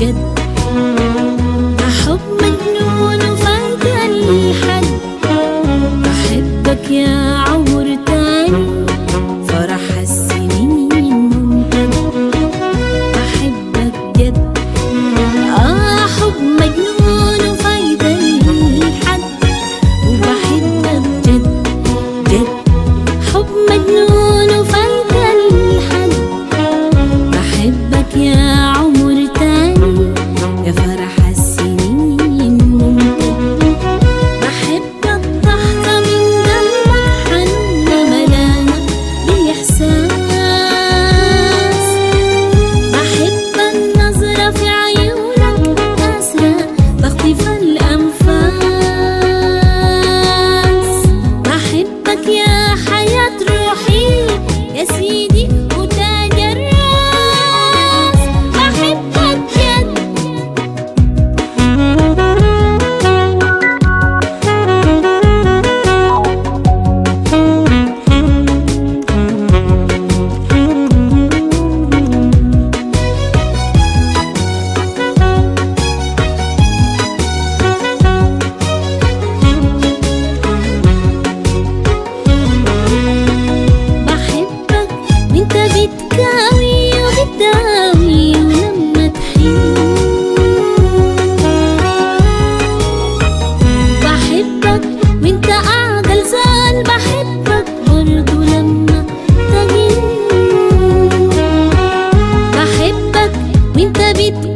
بجد حب مجنون وفايدة الحد بحبك يا عمر تاني فرح السنين ممتد بحبك جد آه حب مجنون وفايدة الحد وبحبك جد جد حب مجنون وفايدة الحد بحبك يا عمر تاني يا فرح السنين ممتد بحب الضحكة من دمك حنونة ملانة بالإحساس بحب النظرة في عيونك أسرى تخطف الأنفاس بحبك يا حياة روحي يا سيدي وتاج الراس بحبك جد بحبك وانت بتكاوي وبتداوي ولما تحن بحبك وانت قاعدة لزال بحبك برضو لما تجن بحبك وانت بتكاوي